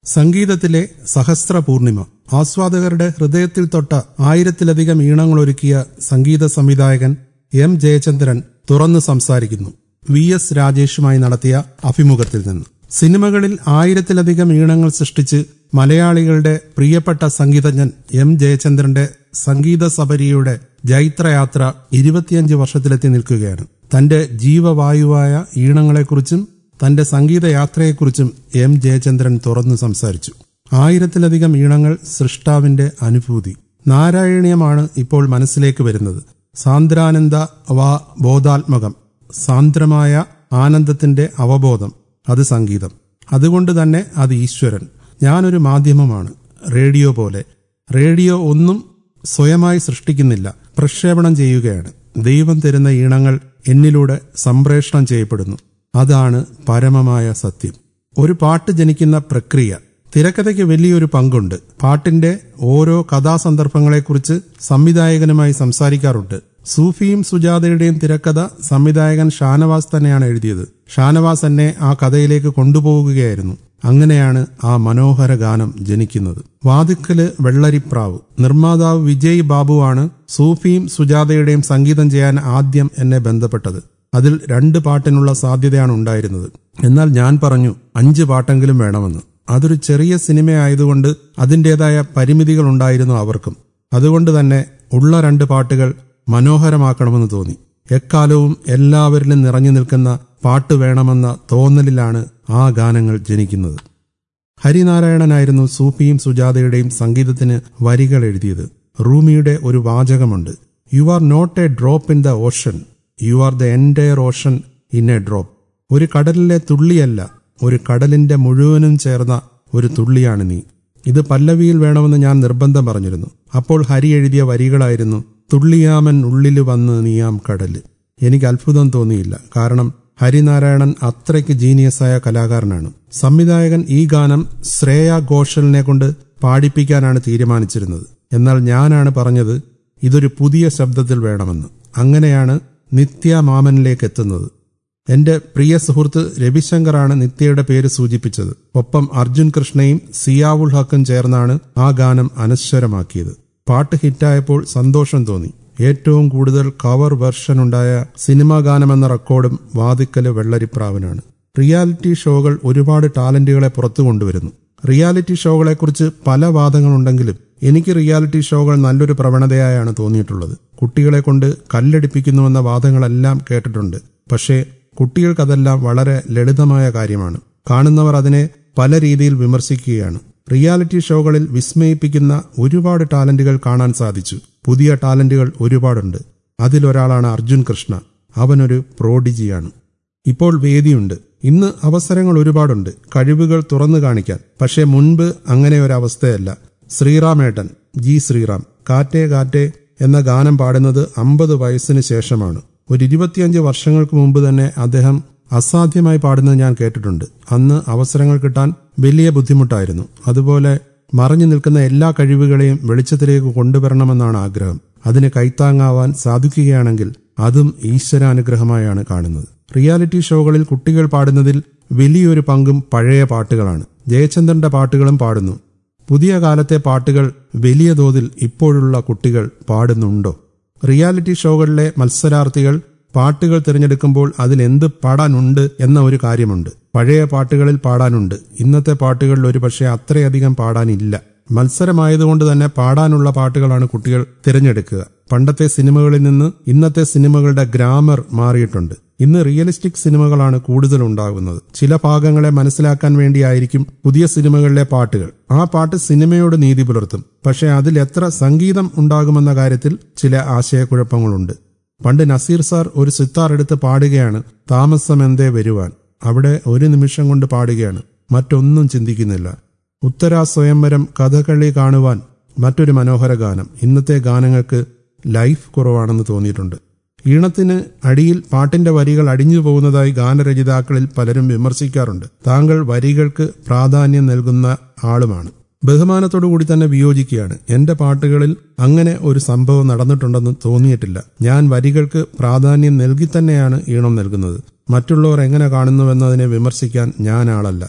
സംഗീതത്തിലെ സഹസ്ര പൂർണിമ ആസ്വാദകരുടെ ഹൃദയത്തിൽ തൊട്ട ആയിരത്തിലധികം ഈണങ്ങളൊരുക്കിയ സംഗീത സംവിധായകൻ എം ജയചന്ദ്രൻ തുറന്നു സംസാരിക്കുന്നു വി എസ് രാജേഷുമായി നടത്തിയ അഭിമുഖത്തിൽ നിന്ന് സിനിമകളിൽ ആയിരത്തിലധികം ഈണങ്ങൾ സൃഷ്ടിച്ച് മലയാളികളുടെ പ്രിയപ്പെട്ട സംഗീതജ്ഞൻ എം ജയചന്ദ്രന്റെ സംഗീത സബരിയുടെ ജൈത്രയാത്ര ഇരുപത്തിയഞ്ച് വർഷത്തിലെത്തി നിൽക്കുകയാണ് തന്റെ ജീവവായുവായ ഈണങ്ങളെക്കുറിച്ചും തന്റെ സംഗീതയാത്രയെക്കുറിച്ചും എം ജയചന്ദ്രൻ തുറന്നു സംസാരിച്ചു ആയിരത്തിലധികം ഈണങ്ങൾ സൃഷ്ടാവിന്റെ അനുഭൂതി നാരായണീയമാണ് ഇപ്പോൾ മനസ്സിലേക്ക് വരുന്നത് സാന്ദ്രാനന്ദ വാ ബോധാത്മകം സാന്ദ്രമായ ആനന്ദത്തിന്റെ അവബോധം അത് സംഗീതം അതുകൊണ്ട് തന്നെ അത് ഈശ്വരൻ ഞാനൊരു മാധ്യമമാണ് റേഡിയോ പോലെ റേഡിയോ ഒന്നും സ്വയമായി സൃഷ്ടിക്കുന്നില്ല പ്രക്ഷേപണം ചെയ്യുകയാണ് ദൈവം തരുന്ന ഈണങ്ങൾ എന്നിലൂടെ സംപ്രേഷണം ചെയ്യപ്പെടുന്നു അതാണ് പരമമായ സത്യം ഒരു പാട്ട് ജനിക്കുന്ന പ്രക്രിയ തിരക്കഥയ്ക്ക് വലിയൊരു പങ്കുണ്ട് പാട്ടിന്റെ ഓരോ കഥാസന്ദർഭങ്ങളെക്കുറിച്ച് സംവിധായകനുമായി സംസാരിക്കാറുണ്ട് സൂഫിയും സുജാതയുടെയും തിരക്കഥ സംവിധായകൻ ഷാനവാസ് തന്നെയാണ് എഴുതിയത് ഷാനവാസ് എന്നെ ആ കഥയിലേക്ക് കൊണ്ടുപോകുകയായിരുന്നു അങ്ങനെയാണ് ആ മനോഹര ഗാനം ജനിക്കുന്നത് വാതിക്കല് വെള്ളരിപ്രാവ് നിർമ്മാതാവ് വിജയ് ബാബുവാണ് സൂഫിയും സുജാതയുടെയും സംഗീതം ചെയ്യാൻ ആദ്യം എന്നെ ബന്ധപ്പെട്ടത് അതിൽ രണ്ട് പാട്ടിനുള്ള സാധ്യതയാണ് ഉണ്ടായിരുന്നത് എന്നാൽ ഞാൻ പറഞ്ഞു അഞ്ച് പാട്ടെങ്കിലും വേണമെന്ന് അതൊരു ചെറിയ സിനിമയായതുകൊണ്ട് അതിൻ്റെതായ പരിമിതികൾ ഉണ്ടായിരുന്നു അവർക്കും അതുകൊണ്ട് തന്നെ ഉള്ള രണ്ട് പാട്ടുകൾ മനോഹരമാക്കണമെന്ന് തോന്നി എക്കാലവും എല്ലാവരിലും നിറഞ്ഞു നിൽക്കുന്ന പാട്ട് വേണമെന്ന തോന്നലിലാണ് ആ ഗാനങ്ങൾ ജനിക്കുന്നത് ഹരിനാരായണനായിരുന്നു സൂഫിയും സുജാതയുടെയും സംഗീതത്തിന് വരികൾ എഴുതിയത് റൂമിയുടെ ഒരു വാചകമുണ്ട് you are not a drop in the ocean you are the entire ocean in a drop ഒരു കടലിലെ തുള്ളിയല്ല ഒരു കടലിന്റെ മുഴുവനും ചേർന്ന ഒരു തുള്ളിയാണ് നീ ഇത് പല്ലവിയിൽ വേണമെന്ന് ഞാൻ നിർബന്ധം പറഞ്ഞിരുന്നു അപ്പോൾ ഹരി എഴുതിയ വരികളായിരുന്നു തുള്ളിയാമൻ ഉള്ളില് വന്ന് നീയാം കടല് എനിക്ക് അത്ഭുതം തോന്നിയില്ല കാരണം ഹരിനാരായണൻ അത്രയ്ക്ക് ജീനിയസായ കലാകാരനാണ് സംവിധായകൻ ഈ ഗാനം ശ്രേയ ഘോഷലിനെ കൊണ്ട് പാടിപ്പിക്കാനാണ് തീരുമാനിച്ചിരുന്നത് എന്നാൽ ഞാനാണ് പറഞ്ഞത് ഇതൊരു പുതിയ ശബ്ദത്തിൽ വേണമെന്ന് അങ്ങനെയാണ് നിത്യ മാമനിലേക്ക് എത്തുന്നത് എന്റെ പ്രിയ സുഹൃത്ത് രവിശങ്കറാണ് നിത്യയുടെ പേര് സൂചിപ്പിച്ചത് ഒപ്പം അർജുൻ കൃഷ്ണയും സിയാവുൾ ഹക്കും ചേർന്നാണ് ആ ഗാനം അനശ്വരമാക്കിയത് പാട്ട് ഹിറ്റായപ്പോൾ സന്തോഷം തോന്നി ഏറ്റവും കൂടുതൽ കവർ വെർഷൻ ഉണ്ടായ സിനിമാ ഗാനമെന്ന റെക്കോർഡും വാതിക്കല് വെള്ളരിപ്രാവനാണ് റിയാലിറ്റി ഷോകൾ ഒരുപാട് ടാലന്റുകളെ പുറത്തു കൊണ്ടുവരുന്നു റിയാലിറ്റി ഷോകളെക്കുറിച്ച് പല വാദങ്ങളുണ്ടെങ്കിലും എനിക്ക് റിയാലിറ്റി ഷോകൾ നല്ലൊരു പ്രവണതയായാണ് തോന്നിയിട്ടുള്ളത് കുട്ടികളെ കൊണ്ട് കല്ലടിപ്പിക്കുന്നുവെന്ന വാദങ്ങളെല്ലാം കേട്ടിട്ടുണ്ട് പക്ഷേ കുട്ടികൾക്കതെല്ലാം വളരെ ലളിതമായ കാര്യമാണ് കാണുന്നവർ അതിനെ പല രീതിയിൽ വിമർശിക്കുകയാണ് റിയാലിറ്റി ഷോകളിൽ വിസ്മയിപ്പിക്കുന്ന ഒരുപാട് ടാലന്റുകൾ കാണാൻ സാധിച്ചു പുതിയ ടാലന്റുകൾ ഒരുപാടുണ്ട് അതിലൊരാളാണ് അർജുൻ കൃഷ്ണ അവനൊരു പ്രോഡിജിയാണ് ഇപ്പോൾ വേദിയുണ്ട് ഇന്ന് അവസരങ്ങൾ ഒരുപാടുണ്ട് കഴിവുകൾ തുറന്നു കാണിക്കാൻ പക്ഷേ മുൻപ് അങ്ങനെ ഒരു അവസ്ഥയല്ല ശ്രീറാമേട്ടൻ ജി ശ്രീറാം കാറ്റേ കാറ്റേ എന്ന ഗാനം പാടുന്നത് അമ്പത് വയസ്സിന് ശേഷമാണ് ഒരു ഇരുപത്തിയഞ്ച് വർഷങ്ങൾക്ക് മുമ്പ് തന്നെ അദ്ദേഹം അസാധ്യമായി പാടുന്നത് ഞാൻ കേട്ടിട്ടുണ്ട് അന്ന് അവസരങ്ങൾ കിട്ടാൻ വലിയ ബുദ്ധിമുട്ടായിരുന്നു അതുപോലെ മറഞ്ഞു നിൽക്കുന്ന എല്ലാ കഴിവുകളെയും വെളിച്ചത്തിലേക്ക് കൊണ്ടുവരണമെന്നാണ് ആഗ്രഹം അതിന് കൈത്താങ്ങാവാൻ സാധിക്കുകയാണെങ്കിൽ അതും ഈശ്വരാനുഗ്രഹമായാണ് കാണുന്നത് റിയാലിറ്റി ഷോകളിൽ കുട്ടികൾ പാടുന്നതിൽ വലിയൊരു പങ്കും പഴയ പാട്ടുകളാണ് ജയചന്ദ്രന്റെ പാട്ടുകളും പാടുന്നു പുതിയ കാലത്തെ പാട്ടുകൾ വലിയ തോതിൽ ഇപ്പോഴുള്ള കുട്ടികൾ പാടുന്നുണ്ടോ റിയാലിറ്റി ഷോകളിലെ മത്സരാർത്ഥികൾ പാട്ടുകൾ തിരഞ്ഞെടുക്കുമ്പോൾ അതിൽ എന്ത് പാടാനുണ്ട് എന്ന ഒരു കാര്യമുണ്ട് പഴയ പാട്ടുകളിൽ പാടാനുണ്ട് ഇന്നത്തെ പാട്ടുകളിൽ ഒരുപക്ഷെ അത്രയധികം പാടാനില്ല മത്സരമായതുകൊണ്ട് തന്നെ പാടാനുള്ള പാട്ടുകളാണ് കുട്ടികൾ തിരഞ്ഞെടുക്കുക പണ്ടത്തെ സിനിമകളിൽ നിന്ന് ഇന്നത്തെ സിനിമകളുടെ ഗ്രാമർ മാറിയിട്ടുണ്ട് ഇന്ന് റിയലിസ്റ്റിക് സിനിമകളാണ് കൂടുതൽ ഉണ്ടാകുന്നത് ചില ഭാഗങ്ങളെ മനസ്സിലാക്കാൻ വേണ്ടിയായിരിക്കും പുതിയ സിനിമകളിലെ പാട്ടുകൾ ആ പാട്ട് സിനിമയോട് നീതി പുലർത്തും പക്ഷേ അതിൽ എത്ര സംഗീതം ഉണ്ടാകുമെന്ന കാര്യത്തിൽ ചില ആശയക്കുഴപ്പങ്ങളുണ്ട് പണ്ട് നസീർ സാർ ഒരു സിത്താർ എടുത്ത് പാടുകയാണ് താമസം എന്തേ വരുവാൻ അവിടെ ഒരു നിമിഷം കൊണ്ട് പാടുകയാണ് മറ്റൊന്നും ചിന്തിക്കുന്നില്ല ഉത്തരാ സ്വയംവരം കഥകളി കാണുവാൻ മറ്റൊരു മനോഹര ഗാനം ഇന്നത്തെ ഗാനങ്ങൾക്ക് ലൈഫ് കുറവാണെന്ന് തോന്നിയിട്ടുണ്ട് ഈണത്തിന് അടിയിൽ പാട്ടിന്റെ വരികൾ അടിഞ്ഞു പോകുന്നതായി ഗാനരചയിതാക്കളിൽ പലരും വിമർശിക്കാറുണ്ട് താങ്കൾ വരികൾക്ക് പ്രാധാന്യം നൽകുന്ന ആളുമാണ് ബഹുമാനത്തോടുകൂടി തന്നെ വിയോജിക്കുകയാണ് എന്റെ പാട്ടുകളിൽ അങ്ങനെ ഒരു സംഭവം നടന്നിട്ടുണ്ടെന്ന് തോന്നിയിട്ടില്ല ഞാൻ വരികൾക്ക് പ്രാധാന്യം നൽകി തന്നെയാണ് ഈണം നൽകുന്നത് മറ്റുള്ളവർ എങ്ങനെ കാണുന്നുവെന്നതിനെ വിമർശിക്കാൻ ഞാൻ ആളല്ല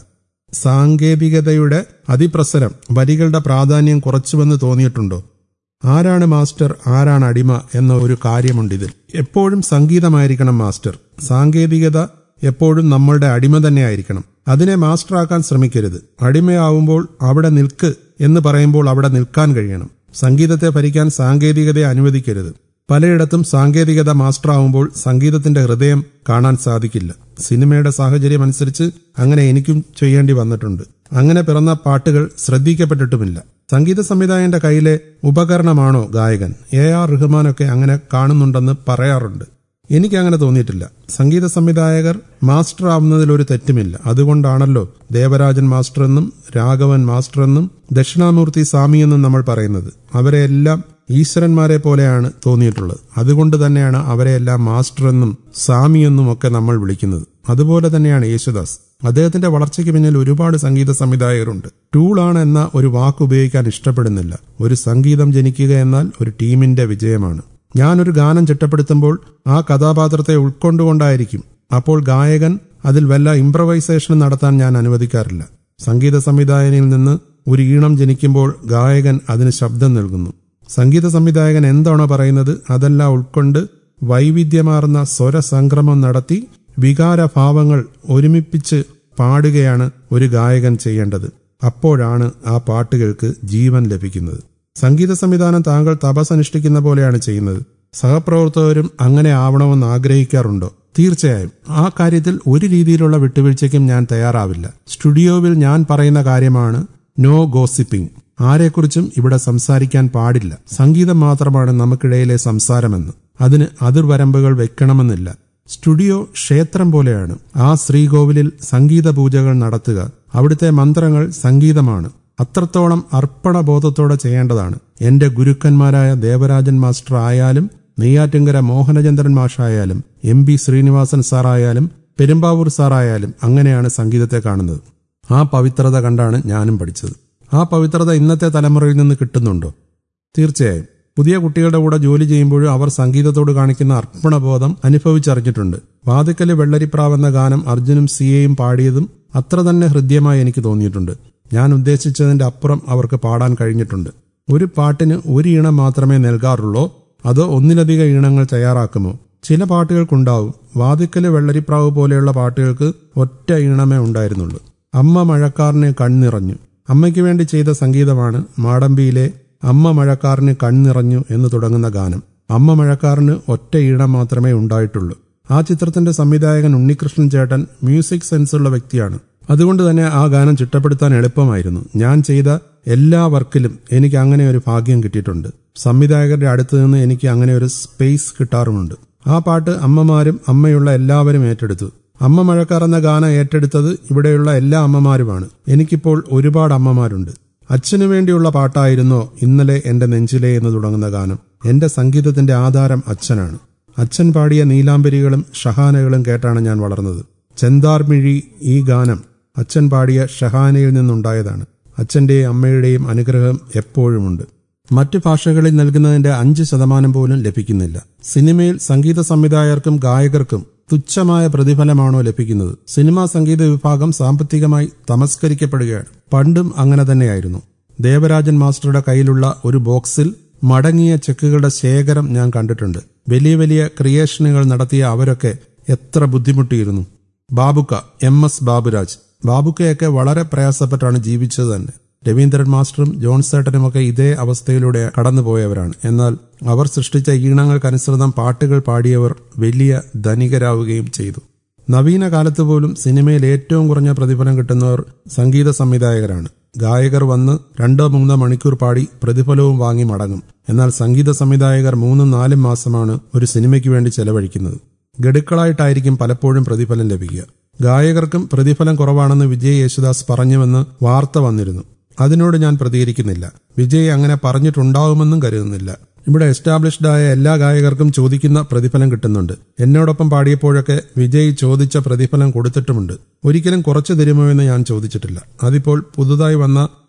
സാങ്കേതികതയുടെ അതിപ്രസരം വരികളുടെ പ്രാധാന്യം കുറച്ചുവെന്ന് തോന്നിയിട്ടുണ്ടോ ആരാണ് മാസ്റ്റർ ആരാണ് അടിമ എന്ന ഒരു കാര്യമുണ്ടിതിൽ എപ്പോഴും സംഗീതമായിരിക്കണം മാസ്റ്റർ സാങ്കേതികത എപ്പോഴും നമ്മളുടെ അടിമ തന്നെ ആയിരിക്കണം അതിനെ മാസ്റ്ററാക്കാൻ ശ്രമിക്കരുത് അടിമയാവുമ്പോൾ അവിടെ നിൽക്ക് എന്ന് പറയുമ്പോൾ അവിടെ നിൽക്കാൻ കഴിയണം സംഗീതത്തെ ഭരിക്കാൻ സാങ്കേതികതയെ അനുവദിക്കരുത് പലയിടത്തും സാങ്കേതികത മാസ്റ്ററാവുമ്പോൾ സംഗീതത്തിന്റെ ഹൃദയം കാണാൻ സാധിക്കില്ല സിനിമയുടെ സാഹചര്യം അനുസരിച്ച് അങ്ങനെ എനിക്കും ചെയ്യേണ്ടി വന്നിട്ടുണ്ട് അങ്ങനെ പിറന്ന പാട്ടുകൾ ശ്രദ്ധിക്കപ്പെട്ടിട്ടുമില്ല സംഗീത സംവിധായകന്റെ കയ്യിലെ ഉപകരണമാണോ ഗായകൻ എ ആർ റഹ്മാനൊക്കെ അങ്ങനെ കാണുന്നുണ്ടെന്ന് പറയാറുണ്ട് എനിക്ക് അങ്ങനെ തോന്നിയിട്ടില്ല സംഗീത സംവിധായകർ മാസ്റ്റർ ആവുന്നതിൽ ഒരു തെറ്റുമില്ല അതുകൊണ്ടാണല്ലോ ദേവരാജൻ മാസ്റ്റർ എന്നും രാഘവൻ മാസ്റ്റർ എന്നും ദക്ഷിണാമൂർത്തി സ്വാമി എന്നും നമ്മൾ പറയുന്നത് അവരെല്ലാം ഈശ്വരന്മാരെ പോലെയാണ് തോന്നിയിട്ടുള്ളത് അതുകൊണ്ട് തന്നെയാണ് അവരെയെല്ലാം മാസ്റ്റർ എന്നും സ്വാമി എന്നും ഒക്കെ നമ്മൾ വിളിക്കുന്നത് അതുപോലെ തന്നെയാണ് യേശുദാസ് അദ്ദേഹത്തിന്റെ വളർച്ചയ്ക്ക് പിന്നിൽ ഒരുപാട് സംഗീത സംവിധായകരുണ്ട് ടൂളാണ് എന്ന ഒരു വാക്ക് ഉപയോഗിക്കാൻ ഇഷ്ടപ്പെടുന്നില്ല ഒരു സംഗീതം ജനിക്കുക എന്നാൽ ഒരു ടീമിന്റെ വിജയമാണ് ഞാനൊരു ഗാനം ചിട്ടപ്പെടുത്തുമ്പോൾ ആ കഥാപാത്രത്തെ ഉൾക്കൊണ്ടുകൊണ്ടായിരിക്കും അപ്പോൾ ഗായകൻ അതിൽ വല്ല ഇംപ്രവൈസേഷനും നടത്താൻ ഞാൻ അനുവദിക്കാറില്ല സംഗീത സംവിധായകനിൽ നിന്ന് ഒരു ഈണം ജനിക്കുമ്പോൾ ഗായകൻ അതിന് ശബ്ദം നൽകുന്നു സംഗീത സംവിധായകൻ എന്താണോ പറയുന്നത് അതെല്ലാം ഉൾക്കൊണ്ട് വൈവിധ്യമാർന്ന സ്വരസംക്രമം നടത്തി വികാരഭാവങ്ങൾ ഒരുമിപ്പിച്ച് പാടുകയാണ് ഒരു ഗായകൻ ചെയ്യേണ്ടത് അപ്പോഴാണ് ആ പാട്ടുകൾക്ക് ജീവൻ ലഭിക്കുന്നത് സംഗീത സംവിധാനം താങ്കൾ തപസ്സനുഷ്ഠിക്കുന്ന പോലെയാണ് ചെയ്യുന്നത് സഹപ്രവർത്തകരും അങ്ങനെ ആവണമെന്ന് ആഗ്രഹിക്കാറുണ്ടോ തീർച്ചയായും ആ കാര്യത്തിൽ ഒരു രീതിയിലുള്ള വിട്ടുവീഴ്ചയ്ക്കും ഞാൻ തയ്യാറാവില്ല സ്റ്റുഡിയോവിൽ ഞാൻ പറയുന്ന കാര്യമാണ് നോ ഗോസിപ്പിംഗ് ആരെക്കുറിച്ചും ഇവിടെ സംസാരിക്കാൻ പാടില്ല സംഗീതം മാത്രമാണ് നമുക്കിടയിലെ സംസാരമെന്ന് അതിന് അതിർവരമ്പുകൾ വെക്കണമെന്നില്ല സ്റ്റുഡിയോ ക്ഷേത്രം പോലെയാണ് ആ ശ്രീകോവിലിൽ സംഗീത പൂജകൾ നടത്തുക അവിടുത്തെ മന്ത്രങ്ങൾ സംഗീതമാണ് അത്രത്തോളം അർപ്പണബോധത്തോടെ ചെയ്യേണ്ടതാണ് എന്റെ ഗുരുക്കന്മാരായ ദേവരാജൻ മാസ്റ്റർ ആയാലും നെയ്യാറ്റിങ്കര മോഹനചന്ദ്രൻ മാഷായാലും എം ബി ശ്രീനിവാസൻ സാറായാലും പെരുമ്പാവൂർ സാറായാലും അങ്ങനെയാണ് സംഗീതത്തെ കാണുന്നത് ആ പവിത്രത കണ്ടാണ് ഞാനും പഠിച്ചത് ആ പവിത്രത ഇന്നത്തെ തലമുറയിൽ നിന്ന് കിട്ടുന്നുണ്ടോ തീർച്ചയായും പുതിയ കുട്ടികളുടെ കൂടെ ജോലി ചെയ്യുമ്പോഴും അവർ സംഗീതത്തോട് കാണിക്കുന്ന അർപ്പണബോധം അനുഭവിച്ചറിഞ്ഞിട്ടുണ്ട് വാതിക്കല് വെള്ളരിപ്രാവ് എന്ന ഗാനം അർജുനും സിയയും പാടിയതും അത്ര തന്നെ ഹൃദ്യമായി എനിക്ക് തോന്നിയിട്ടുണ്ട് ഞാൻ ഉദ്ദേശിച്ചതിന്റെ അപ്പുറം അവർക്ക് പാടാൻ കഴിഞ്ഞിട്ടുണ്ട് ഒരു പാട്ടിന് ഒരു ഈണം മാത്രമേ നൽകാറുള്ളൂ അതോ ഒന്നിലധികം ഈണങ്ങൾ തയ്യാറാക്കുമോ ചില പാട്ടുകൾക്കുണ്ടാവും വാതിക്കല് വെള്ളരിപ്രാവ് പോലെയുള്ള പാട്ടുകൾക്ക് ഒറ്റ ഈണമേ ഉണ്ടായിരുന്നുള്ളൂ അമ്മ മഴക്കാറിന് കണ്ണിറഞ്ഞു അമ്മയ്ക്ക് വേണ്ടി ചെയ്ത സംഗീതമാണ് മാടമ്പിയിലെ അമ്മ മഴക്കാറിന് കണ്ണിറഞ്ഞു എന്ന് തുടങ്ങുന്ന ഗാനം അമ്മ മഴക്കാറിന് ഒറ്റ ഈണം മാത്രമേ ഉണ്ടായിട്ടുള്ളൂ ആ ചിത്രത്തിന്റെ സംവിധായകൻ ഉണ്ണികൃഷ്ണൻ ചേട്ടൻ മ്യൂസിക് സെൻസുള്ള വ്യക്തിയാണ് അതുകൊണ്ട് തന്നെ ആ ഗാനം ചിട്ടപ്പെടുത്താൻ എളുപ്പമായിരുന്നു ഞാൻ ചെയ്ത എല്ലാ വർക്കിലും എനിക്ക് അങ്ങനെ ഒരു ഭാഗ്യം കിട്ടിയിട്ടുണ്ട് സംവിധായകരുടെ അടുത്ത് നിന്ന് എനിക്ക് അങ്ങനെ ഒരു സ്പേസ് കിട്ടാറുമുണ്ട് ആ പാട്ട് അമ്മമാരും അമ്മയുള്ള എല്ലാവരും ഏറ്റെടുത്തു അമ്മ മഴക്കാർ എന്ന ഗാനം ഏറ്റെടുത്തത് ഇവിടെയുള്ള എല്ലാ അമ്മമാരുമാണ് എനിക്കിപ്പോൾ ഒരുപാട് അമ്മമാരുണ്ട് അച്ഛനു വേണ്ടിയുള്ള പാട്ടായിരുന്നോ ഇന്നലെ എന്റെ നെഞ്ചിലെ എന്ന് തുടങ്ങുന്ന ഗാനം എന്റെ സംഗീതത്തിന്റെ ആധാരം അച്ഛനാണ് അച്ഛൻ പാടിയ നീലാംബരികളും ഷഹാനകളും കേട്ടാണ് ഞാൻ വളർന്നത് ചെന്താർമിഴി ഈ ഗാനം അച്ഛൻ പാടിയ ഷഹാനയിൽ നിന്നുണ്ടായതാണ് അച്ഛന്റെയും അമ്മയുടെയും അനുഗ്രഹം എപ്പോഴുമുണ്ട് മറ്റു ഭാഷകളിൽ നൽകുന്നതിന്റെ അഞ്ച് ശതമാനം പോലും ലഭിക്കുന്നില്ല സിനിമയിൽ സംഗീത സംവിധായകർക്കും ഗായകർക്കും തുച്ഛമായ പ്രതിഫലമാണോ ലഭിക്കുന്നത് സിനിമാ സംഗീത വിഭാഗം സാമ്പത്തികമായി തമസ്കരിക്കപ്പെടുകയാണ് പണ്ടും അങ്ങനെ തന്നെയായിരുന്നു ദേവരാജൻ മാസ്റ്ററുടെ കയ്യിലുള്ള ഒരു ബോക്സിൽ മടങ്ങിയ ചെക്കുകളുടെ ശേഖരം ഞാൻ കണ്ടിട്ടുണ്ട് വലിയ വലിയ ക്രിയേഷനുകൾ നടത്തിയ അവരൊക്കെ എത്ര ബുദ്ധിമുട്ടിയിരുന്നു ബാബുക്ക എം എസ് ബാബുരാജ് ബാബുക്കയൊക്കെ വളരെ പ്രയാസപ്പെട്ടാണ് ജീവിച്ചത് തന്നെ രവീന്ദ്രൻ മാസ്റ്ററും ജോൺ സേട്ടനുമൊക്കെ ഇതേ അവസ്ഥയിലൂടെ കടന്നുപോയവരാണ് എന്നാൽ അവർ സൃഷ്ടിച്ച ഈണങ്ങൾക്കനുസൃതം പാട്ടുകൾ പാടിയവർ വലിയ ധനികരാവുകയും ചെയ്തു നവീന കാലത്ത് പോലും സിനിമയിൽ ഏറ്റവും കുറഞ്ഞ പ്രതിഫലം കിട്ടുന്നവർ സംഗീത സംവിധായകരാണ് ഗായകർ വന്ന് രണ്ടോ മൂന്നോ മണിക്കൂർ പാടി പ്രതിഫലവും വാങ്ങി മടങ്ങും എന്നാൽ സംഗീത സംവിധായകർ മൂന്നും നാലും മാസമാണ് ഒരു സിനിമയ്ക്ക് വേണ്ടി ചെലവഴിക്കുന്നത് ഗഡുക്കളായിട്ടായിരിക്കും പലപ്പോഴും പ്രതിഫലം ലഭിക്കുക ഗായകർക്കും പ്രതിഫലം കുറവാണെന്ന് വിജയ് യേശുദാസ് പറഞ്ഞുവെന്ന് വാർത്ത വന്നിരുന്നു അതിനോട് ഞാൻ പ്രതികരിക്കുന്നില്ല വിജയ് അങ്ങനെ പറഞ്ഞിട്ടുണ്ടാവുമെന്നും കരുതുന്നില്ല ഇവിടെ എസ്റ്റാബ്ലിഷ്ഡ് ആയ എല്ലാ ഗായകർക്കും ചോദിക്കുന്ന പ്രതിഫലം കിട്ടുന്നുണ്ട് എന്നോടൊപ്പം പാടിയപ്പോഴൊക്കെ വിജയ് ചോദിച്ച പ്രതിഫലം കൊടുത്തിട്ടുമുണ്ട് ഒരിക്കലും കുറച്ചു തരുമോ എന്ന് ഞാൻ ചോദിച്ചിട്ടില്ല അതിപ്പോൾ പുതുതായി വന്ന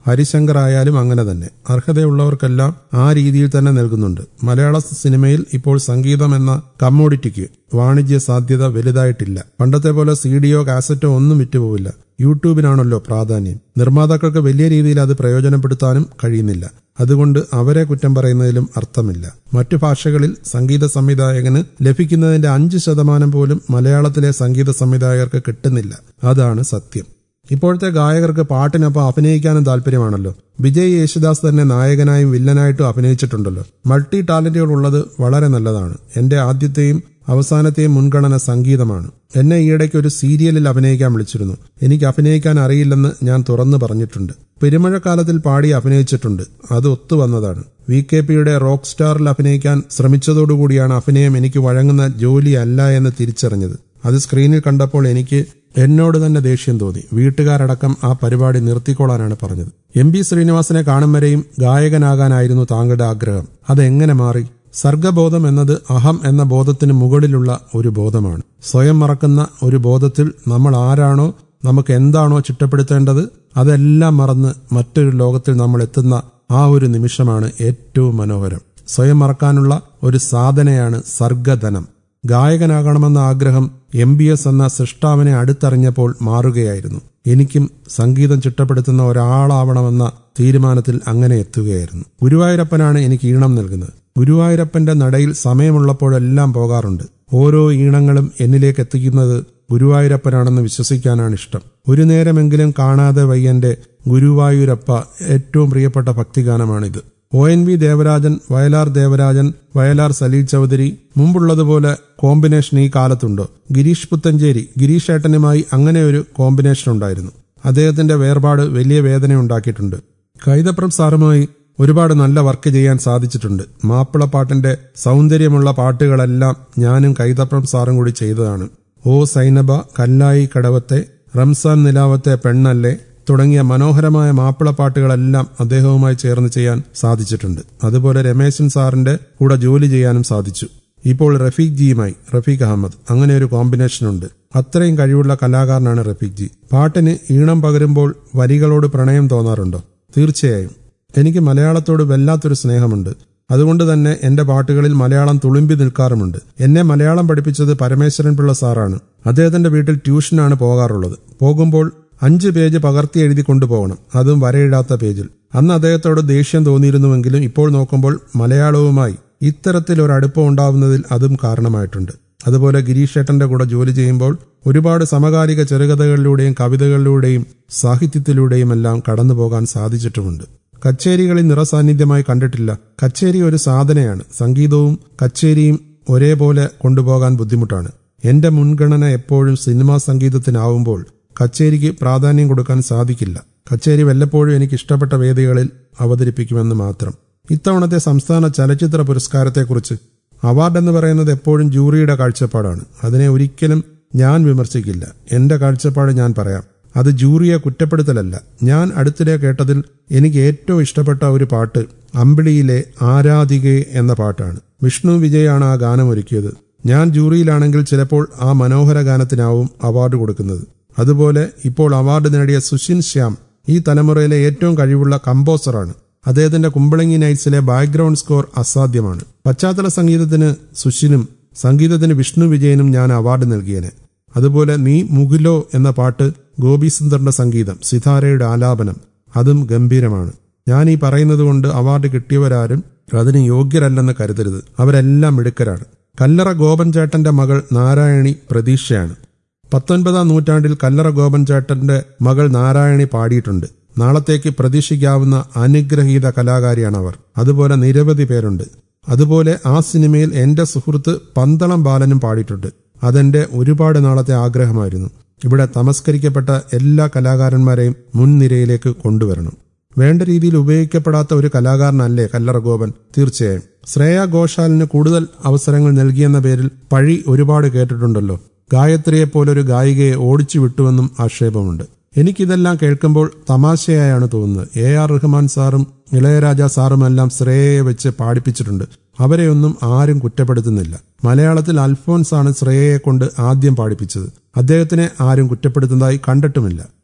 ഹരിശങ്കർ ആയാലും അങ്ങനെ തന്നെ അർഹതയുള്ളവർക്കെല്ലാം ആ രീതിയിൽ തന്നെ നൽകുന്നുണ്ട് മലയാള സിനിമയിൽ ഇപ്പോൾ സംഗീതം എന്ന കമ്മോഡിറ്റിക്ക് വാണിജ്യ സാധ്യത വലുതായിട്ടില്ല പണ്ടത്തെ പോലെ സീഡിയോ കാസറ്റോ ഒന്നും വിറ്റുപോവില്ല യൂട്യൂബിനാണല്ലോ പ്രാധാന്യം നിർമ്മാതാക്കൾക്ക് വലിയ രീതിയിൽ അത് പ്രയോജനപ്പെടുത്താനും കഴിയുന്നില്ല അതുകൊണ്ട് അവരെ കുറ്റം പറയുന്നതിലും അർത്ഥമില്ല മറ്റു ഭാഷകളിൽ സംഗീത സംവിധായകന് ലഭിക്കുന്നതിന്റെ അഞ്ച് ശതമാനം പോലും മലയാളത്തിലെ സംഗീത സംവിധായകർക്ക് കിട്ടുന്നില്ല അതാണ് സത്യം ഇപ്പോഴത്തെ ഗായകർക്ക് പാട്ടിനൊപ്പം അഭിനയിക്കാനും താല്പര്യമാണല്ലോ വിജയ് യേശുദാസ് തന്നെ നായകനായും വില്ലനായിട്ടും അഭിനയിച്ചിട്ടുണ്ടല്ലോ മൾട്ടി ടാലന്റുകൾ ഉള്ളത് വളരെ നല്ലതാണ് എന്റെ ആദ്യത്തെയും അവസാനത്തെയും മുൻഗണന സംഗീതമാണ് എന്നെ ഈയിടയ്ക്ക് ഒരു സീരിയലിൽ അഭിനയിക്കാൻ വിളിച്ചിരുന്നു എനിക്ക് അഭിനയിക്കാൻ അറിയില്ലെന്ന് ഞാൻ തുറന്നു പറഞ്ഞിട്ടുണ്ട് പെരുമഴക്കാലത്തിൽ പാടി അഭിനയിച്ചിട്ടുണ്ട് അത് ഒത്തുവന്നതാണ് വി കെ പിയുടെ റോക്ക് സ്റ്റാറിൽ അഭിനയിക്കാൻ ശ്രമിച്ചതോടുകൂടിയാണ് അഭിനയം എനിക്ക് വഴങ്ങുന്ന ജോലിയല്ല എന്ന് തിരിച്ചറിഞ്ഞത് അത് സ്ക്രീനിൽ കണ്ടപ്പോൾ എനിക്ക് എന്നോട് തന്നെ ദേഷ്യം തോന്നി വീട്ടുകാരടക്കം ആ പരിപാടി നിർത്തിക്കോളാനാണ് പറഞ്ഞത് എം ബി ശ്രീനിവാസനെ കാണും വരെയും ഗായകനാകാനായിരുന്നു താങ്കളുടെ ആഗ്രഹം അതെങ്ങനെ മാറി സർഗബോധം എന്നത് അഹം എന്ന ബോധത്തിന് മുകളിലുള്ള ഒരു ബോധമാണ് സ്വയം മറക്കുന്ന ഒരു ബോധത്തിൽ നമ്മൾ ആരാണോ നമുക്ക് എന്താണോ ചിട്ടപ്പെടുത്തേണ്ടത് അതെല്ലാം മറന്ന് മറ്റൊരു ലോകത്തിൽ നമ്മൾ എത്തുന്ന ആ ഒരു നിമിഷമാണ് ഏറ്റവും മനോഹരം സ്വയം മറക്കാനുള്ള ഒരു സാധനയാണ് സർഗധനം ഗായകനാകണമെന്ന ആഗ്രഹം എം ബി എസ് എന്ന സൃഷ്ടാവിനെ അടുത്തറിഞ്ഞപ്പോൾ മാറുകയായിരുന്നു എനിക്കും സംഗീതം ചിട്ടപ്പെടുത്തുന്ന ഒരാളാവണമെന്ന തീരുമാനത്തിൽ അങ്ങനെ എത്തുകയായിരുന്നു ഗുരുവായൂരപ്പനാണ് എനിക്ക് ഈണം നൽകുന്നത് ഗുരുവായൂരപ്പന്റെ നടയിൽ സമയമുള്ളപ്പോഴെല്ലാം പോകാറുണ്ട് ഓരോ ഈണങ്ങളും എന്നിലേക്ക് എത്തിക്കുന്നത് ഗുരുവായൂരപ്പനാണെന്ന് വിശ്വസിക്കാനാണ് ഇഷ്ടം ഒരു നേരമെങ്കിലും കാണാതെ വയ്യന്റെ ഗുരുവായൂരപ്പ ഏറ്റവും പ്രിയപ്പെട്ട ഭക്തിഗാനമാണിത് O N V Devarajan Vayalar Devarajan Vayalar Salil Chowdhury മുമ്പുള്ളതുപോലെ കോമ്പിനേഷൻ ഈ കാലത്തുണ്ടോ ഗിരീഷ് പുത്തഞ്ചേരി ഗിരീഷ് ഏട്ടനുമായി അങ്ങനെ ഒരു കോമ്പിനേഷൻ ഉണ്ടായിരുന്നു അദ്ദേഹത്തിന്റെ വേർപാട് വലിയ വേദന ഉണ്ടാക്കിയിട്ടുണ്ട് കൈതപ്രം സാറുമായി ഒരുപാട് നല്ല വർക്ക് ചെയ്യാൻ സാധിച്ചിട്ടുണ്ട് മാപ്പിളപ്പാട്ടിന്റെ സൗന്ദര്യമുള്ള പാട്ടുകളെല്ലാം ഞാനും കൈതപ്രം സാറും കൂടി ചെയ്തതാണ് ഓ സൈനബ കല്ലായി കടവത്തെ റംസാൻ നിലാവത്തെ പെണ്ണല്ലേ തുടങ്ങിയ മനോഹരമായ മാപ്പിളപ്പാട്ടുകളെല്ലാം അദ്ദേഹവുമായി ചേർന്ന് ചെയ്യാൻ സാധിച്ചിട്ടുണ്ട് അതുപോലെ രമേശൻ സാറിന്റെ കൂടെ ജോലി ചെയ്യാനും സാധിച്ചു ഇപ്പോൾ റഫീഖ് ജിയുമായി റഫീഖ് അഹമ്മദ് അങ്ങനെ ഒരു കോമ്പിനേഷൻ ഉണ്ട് അത്രയും കഴിവുള്ള കലാകാരനാണ് റഫീഖ് ജി പാട്ടിന് ഈണം പകരുമ്പോൾ വരികളോട് പ്രണയം തോന്നാറുണ്ടോ തീർച്ചയായും എനിക്ക് മലയാളത്തോട് വല്ലാത്തൊരു സ്നേഹമുണ്ട് അതുകൊണ്ട് തന്നെ എന്റെ പാട്ടുകളിൽ മലയാളം തുളുമ്പി നിൽക്കാറുമുണ്ട് എന്നെ മലയാളം പഠിപ്പിച്ചത് പരമേശ്വരൻ പിള്ള സാറാണ് അദ്ദേഹത്തിന്റെ വീട്ടിൽ ട്യൂഷനാണ് പോകാറുള്ളത് പോകുമ്പോൾ അഞ്ച് പേജ് പകർത്തി എഴുതി കൊണ്ടുപോകണം അതും വരയിടാത്ത പേജിൽ അന്ന് അദ്ദേഹത്തോട് ദേഷ്യം തോന്നിയിരുന്നുവെങ്കിലും ഇപ്പോൾ നോക്കുമ്പോൾ മലയാളവുമായി ഇത്തരത്തിൽ ഒരു അടുപ്പം ഉണ്ടാവുന്നതിൽ അതും കാരണമായിട്ടുണ്ട് അതുപോലെ ഗിരീഷ് ഏട്ടന്റെ കൂടെ ജോലി ചെയ്യുമ്പോൾ ഒരുപാട് സമകാലിക ചെറുകഥകളിലൂടെയും കവിതകളിലൂടെയും സാഹിത്യത്തിലൂടെയും എല്ലാം കടന്നു പോകാൻ സാധിച്ചിട്ടുമുണ്ട് കച്ചേരികളിൽ നിറസാന്നിധ്യമായി കണ്ടിട്ടില്ല കച്ചേരി ഒരു സാധനയാണ് സംഗീതവും കച്ചേരിയും ഒരേപോലെ കൊണ്ടുപോകാൻ ബുദ്ധിമുട്ടാണ് എന്റെ മുൻഗണന എപ്പോഴും സിനിമാ സംഗീതത്തിനാവുമ്പോൾ കച്ചേരിക്ക് പ്രാധാന്യം കൊടുക്കാൻ സാധിക്കില്ല കച്ചേരി വല്ലപ്പോഴും എനിക്ക് ഇഷ്ടപ്പെട്ട വേദികളിൽ അവതരിപ്പിക്കുമെന്ന് മാത്രം ഇത്തവണത്തെ സംസ്ഥാന ചലച്ചിത്ര പുരസ്കാരത്തെക്കുറിച്ച് അവാർഡ് എന്ന് പറയുന്നത് എപ്പോഴും ജൂറിയുടെ കാഴ്ചപ്പാടാണ് അതിനെ ഒരിക്കലും ഞാൻ വിമർശിക്കില്ല എന്റെ കാഴ്ചപ്പാട് ഞാൻ പറയാം അത് ജൂറിയെ കുറ്റപ്പെടുത്തലല്ല ഞാൻ അടുത്തിടെ കേട്ടതിൽ എനിക്ക് ഏറ്റവും ഇഷ്ടപ്പെട്ട ഒരു പാട്ട് അമ്പിളിയിലെ ആരാധികെ എന്ന പാട്ടാണ് വിഷ്ണു വിജയാണ് ആ ഗാനം ഒരുക്കിയത് ഞാൻ ജൂറിയിലാണെങ്കിൽ ചിലപ്പോൾ ആ മനോഹര ഗാനത്തിനാവും അവാർഡ് കൊടുക്കുന്നത് അതുപോലെ ഇപ്പോൾ അവാർഡ് നേടിയ സുഷിൻ ശ്യാം ഈ തലമുറയിലെ ഏറ്റവും കഴിവുള്ള കമ്പോസറാണ് അദ്ദേഹത്തിന്റെ കുമ്പളങ്ങി നൈറ്റ്സിലെ ബാക്ക്ഗ്രൗണ്ട് സ്കോർ അസാധ്യമാണ് പശ്ചാത്തല സംഗീതത്തിന് സുഷിനും സംഗീതത്തിന് വിഷ്ണു വിജയനും ഞാൻ അവാർഡ് നൽകിയേനെ അതുപോലെ നീ മുകിലോ എന്ന പാട്ട് ഗോപിസുന്ദറിന്റെ സംഗീതം സിതാരയുടെ ആലാപനം അതും ഗംഭീരമാണ് ഞാൻ ഈ പറയുന്നത് കൊണ്ട് അവാർഡ് കിട്ടിയവരാരും അതിന് യോഗ്യരല്ലെന്ന് കരുതരുത് അവരെല്ലാം മിടുക്കരാണ് കല്ലറ ഗോപൻ ചേട്ടന്റെ മകൾ നാരായണി പ്രതീക്ഷയാണ് പത്തൊൻപതാം നൂറ്റാണ്ടിൽ കല്ലറ ഗോപൻ ചേട്ടന്റെ മകൾ നാരായണി പാടിയിട്ടുണ്ട് നാളത്തേക്ക് പ്രതീക്ഷിക്കാവുന്ന അനുഗ്രഹീത കലാകാരിയാണ് അവർ അതുപോലെ നിരവധി പേരുണ്ട് അതുപോലെ ആ സിനിമയിൽ എന്റെ സുഹൃത്ത് പന്തളം ബാലനും പാടിയിട്ടുണ്ട് അതെന്റെ ഒരുപാട് നാളത്തെ ആഗ്രഹമായിരുന്നു ഇവിടെ തമസ്കരിക്കപ്പെട്ട എല്ലാ കലാകാരന്മാരെയും മുൻനിരയിലേക്ക് കൊണ്ടുവരണം വേണ്ട രീതിയിൽ ഉപയോഗിക്കപ്പെടാത്ത ഒരു കലാകാരനല്ലേ കല്ലറ ഗോപൻ തീർച്ചയായും ശ്രേയ ഘോഷാലിന് കൂടുതൽ അവസരങ്ങൾ നൽകിയെന്ന പേരിൽ പഴി ഒരുപാട് കേട്ടിട്ടുണ്ടല്ലോ ഗായത്രിയെ പോലൊരു ഗായികയെ ഓടിച്ചു വിട്ടുവെന്നും ആക്ഷേപമുണ്ട് എനിക്കിതെല്ലാം കേൾക്കുമ്പോൾ തമാശയായാണ് തോന്നുന്നത് എ ആർ റഹ്മാൻ സാറും ഇളയരാജ സാറുമെല്ലാം ശ്രേയയെ വെച്ച് പാടിപ്പിച്ചിട്ടുണ്ട് അവരെയൊന്നും ആരും കുറ്റപ്പെടുത്തുന്നില്ല മലയാളത്തിൽ അൽഫോൻസ് ആണ് ശ്രേയയെ കൊണ്ട് ആദ്യം പാടിപ്പിച്ചത് അദ്ദേഹത്തിനെ ആരും കുറ്റപ്പെടുത്തുന്നതായി കണ്ടിട്ടുമില്ല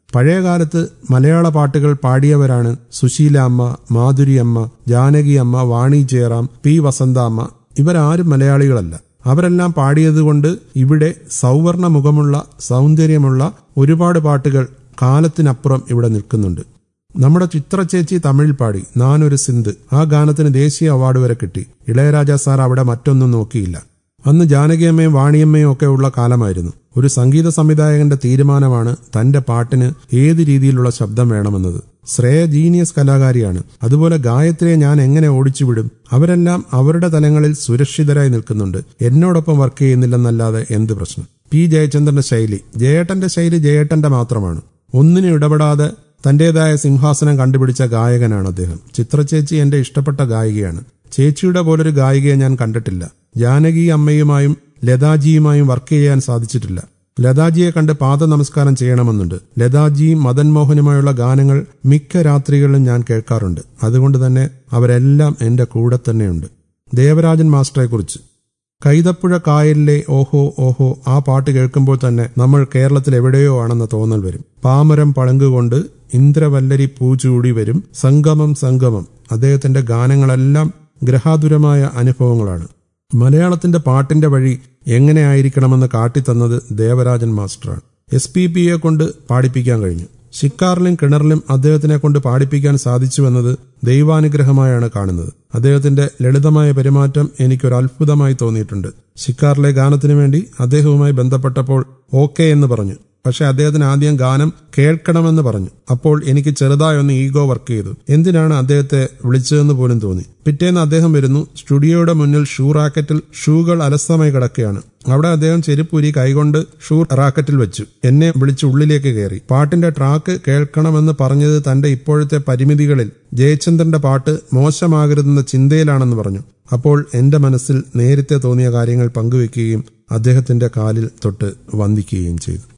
പഴയകാലത്ത് മലയാള പാട്ടുകൾ പാടിയവരാണ് സുശീല അമ്മ മാധുരി അമ്മ ജാനകി അമ്മ വാണി ജയറാം പി വസന്ത അമ്മ ഇവരാരും മലയാളികളല്ല അവരെല്ലാം പാടിയതുകൊണ്ട് ഇവിടെ സൗവർണ മുഖമുള്ള സൗന്ദര്യമുള്ള ഒരുപാട് പാട്ടുകൾ കാലത്തിനപ്പുറം ഇവിടെ നിൽക്കുന്നുണ്ട് നമ്മുടെ ചിത്രചേച്ചി തമിഴിൽ പാടി നാനൊരു സിന്ധ് ആ ഗാനത്തിന് ദേശീയ അവാർഡ് വരെ കിട്ടി ഇളയരാജ സാർ അവിടെ മറ്റൊന്നും നോക്കിയില്ല അന്ന് ജാനകിയമ്മയും വാണിയമ്മയും ഒക്കെ ഉള്ള കാലമായിരുന്നു ഒരു സംഗീത സംവിധായകന്റെ തീരുമാനമാണ് തന്റെ പാട്ടിന് ഏത് രീതിയിലുള്ള ശബ്ദം വേണമെന്നത് ശ്രേയ ജീനിയസ് കലാകാരിയാണ് അതുപോലെ ഗായത്രിയെ ഞാൻ എങ്ങനെ ഓടിച്ചുവിടും അവരെല്ലാം അവരുടെ തലങ്ങളിൽ സുരക്ഷിതരായി നിൽക്കുന്നുണ്ട് എന്നോടൊപ്പം വർക്ക് ചെയ്യുന്നില്ലെന്നല്ലാതെ എന്ത് പ്രശ്നം പി ജയചന്ദ്രന്റെ ശൈലി ജയേട്ടന്റെ ശൈലി ജയേട്ടന്റെ മാത്രമാണ് ഒന്നിനും ഇടപെടാതെ തന്റേതായ സിംഹാസനം കണ്ടുപിടിച്ച ഗായകനാണ് അദ്ദേഹം ചിത്രചേച്ചി എന്റെ ഇഷ്ടപ്പെട്ട ഗായികയാണ് ചേച്ചിയുടെ പോലൊരു ഗായികയെ ഞാൻ കണ്ടിട്ടില്ല ജാനകി അമ്മയുമായും ലതാജിയുമായും വർക്ക് ചെയ്യാൻ സാധിച്ചിട്ടില്ല ലതാജിയെ കണ്ട് പാദ നമസ്കാരം ചെയ്യണമെന്നുണ്ട് ലതാജിയും മദൻ മോഹനുമായുള്ള ഗാനങ്ങൾ മിക്ക രാത്രികളിലും ഞാൻ കേൾക്കാറുണ്ട് അതുകൊണ്ട് തന്നെ അവരെല്ലാം എന്റെ കൂടെ തന്നെയുണ്ട് ദേവരാജൻ മാസ്റ്ററെക്കുറിച്ച് കൈതപ്പുഴ കായലിലെ ഓഹോ ഓഹോ ആ പാട്ട് കേൾക്കുമ്പോൾ തന്നെ നമ്മൾ കേരളത്തിൽ എവിടെയോ ആണെന്ന തോന്നൽ വരും പാമരം പളങ്കുകൊണ്ട് ഇന്ദ്രവല്ലരി പൂചൂടി വരും സംഗമം സംഗമം അദ്ദേഹത്തിന്റെ ഗാനങ്ങളെല്ലാം ഗ്രഹാതുരമായ അനുഭവങ്ങളാണ് മലയാളത്തിന്റെ പാട്ടിന്റെ വഴി എങ്ങനെയായിരിക്കണമെന്ന് കാട്ടിത്തന്നത് ദേവരാജൻ മാസ്റ്ററാണ് എസ് പി പിയെ കൊണ്ട് പാടിപ്പിക്കാൻ കഴിഞ്ഞു ശിക്കാറിലും കിണറിലും അദ്ദേഹത്തിനെ കൊണ്ട് പാടിപ്പിക്കാൻ സാധിച്ചുവെന്നത് ദൈവാനുഗ്രഹമായാണ് കാണുന്നത് അദ്ദേഹത്തിന്റെ ലളിതമായ പെരുമാറ്റം എനിക്കൊരു അത്ഭുതമായി തോന്നിയിട്ടുണ്ട് ശിക്കാറിലെ ഗാനത്തിനു വേണ്ടി അദ്ദേഹവുമായി ബന്ധപ്പെട്ടപ്പോൾ ഓക്കെ എന്ന് പറഞ്ഞു പക്ഷെ അദ്ദേഹത്തിന് ആദ്യം ഗാനം കേൾക്കണമെന്ന് പറഞ്ഞു അപ്പോൾ എനിക്ക് ചെറുതായി ഒന്ന് ഈഗോ വർക്ക് ചെയ്തു എന്തിനാണ് അദ്ദേഹത്തെ വിളിച്ചതെന്ന് പോലും തോന്നി പിറ്റേന്ന് അദ്ദേഹം വരുന്നു സ്റ്റുഡിയോയുടെ മുന്നിൽ ഷൂ റാക്കറ്റിൽ ഷൂകൾ അലസമായി കിടക്കുകയാണ് അവിടെ അദ്ദേഹം ചെരുപ്പൂരി കൈകൊണ്ട് ഷൂ റാക്കറ്റിൽ വെച്ചു എന്നെ വിളിച്ച് ഉള്ളിലേക്ക് കയറി പാട്ടിന്റെ ട്രാക്ക് കേൾക്കണമെന്ന് പറഞ്ഞത് തന്റെ ഇപ്പോഴത്തെ പരിമിതികളിൽ ജയചന്ദ്രന്റെ പാട്ട് മോശമാകരുതെന്ന ചിന്തയിലാണെന്ന് പറഞ്ഞു അപ്പോൾ എന്റെ മനസ്സിൽ നേരത്തെ തോന്നിയ കാര്യങ്ങൾ പങ്കുവെക്കുകയും അദ്ദേഹത്തിന്റെ കാലിൽ തൊട്ട് വന്ദിക്കുകയും ചെയ്തു